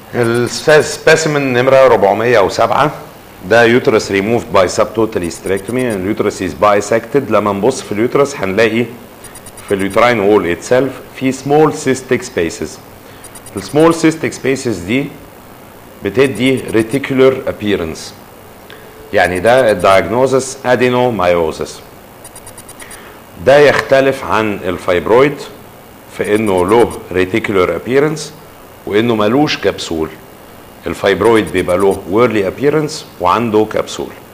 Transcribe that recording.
السبيسيمن نمرة 407 ده يوترس ريموفد باي سب توتال هيستريكتومي اليوترس از بايسكتد لما نبص في اليوترس هنلاقي في اليوتراين وول اتسلف في سمول سيستيك سبيسز السمول سيستيك سبيسز دي بتدي ريتيكولر ابييرنس يعني ده الدايجنوزس ادينومايوزس ده يختلف عن الفايبرويد في انه له ريتيكولر ابييرنس وانه ملوش كبسول الفايبرويد بيبقى له ويرلي ابييرنس وعنده كبسول